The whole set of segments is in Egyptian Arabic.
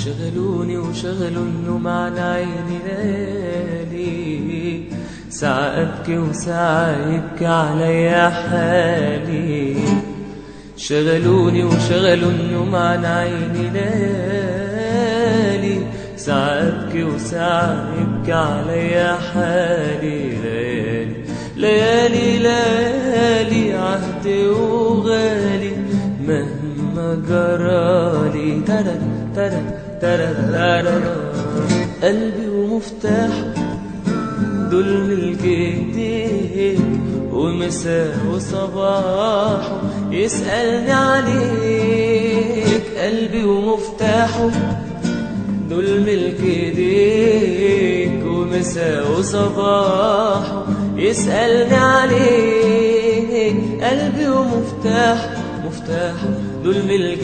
شغلوني وشغلوا النوم عن عيني ليالي ساعة أبكي وساعة يبكي عليا حالي شغلوني وشغلوا النوم عن عيني ليالي ساعة أبكي وساعة يبكي عليا حالي ليالي ليالي ليالي عهدي وغالي مهما جرالي ترى ترى ترى ترى قلبي ومفتاحه دول ملك ايديك ومساء وصباحه يسألني عليك قلبي ومفتاحه دول ملك ايديك ومساء وصباحه يسألني عليك قلبي ومفتاحه مفتاحه دول ملك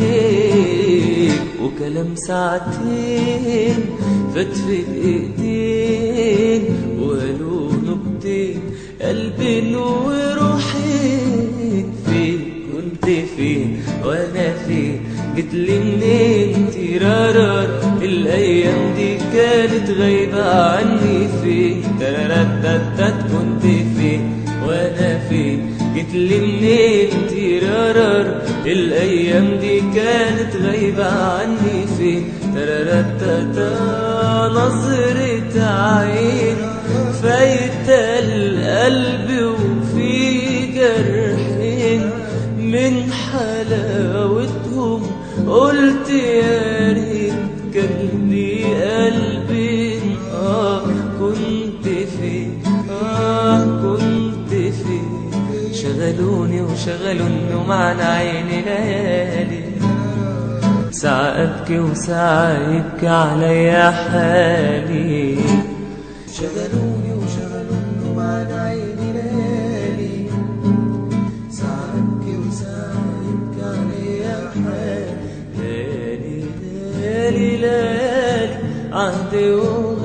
ايديك وكلام ساعتين فتفت ايدين وقالوا نكتين قلبي وروحي فين كنت فين وانا فين جيتلي منين تيرارار الايام دي كانت غايبه عني فين ترارتتت كنت فين وانا فين جيتلي منين تيرارار الايام دي كانت غايبه عني فين ترارتتا نظرة عين فايتة القلب وفي جرحين من حلاوتهم قلت يا ريت كان لي قلبي اه كنت فين اه كنت فين شغلوني وشغلوا النوم عن عيني ليالي ساعة أبكي وساعة يبكي عليا حالي شغلوني وشغلوا النوم عن عيني ليالي ساعة أبكي وساعة يبكي عليا حالي ليالي ليالي ليالي عهدي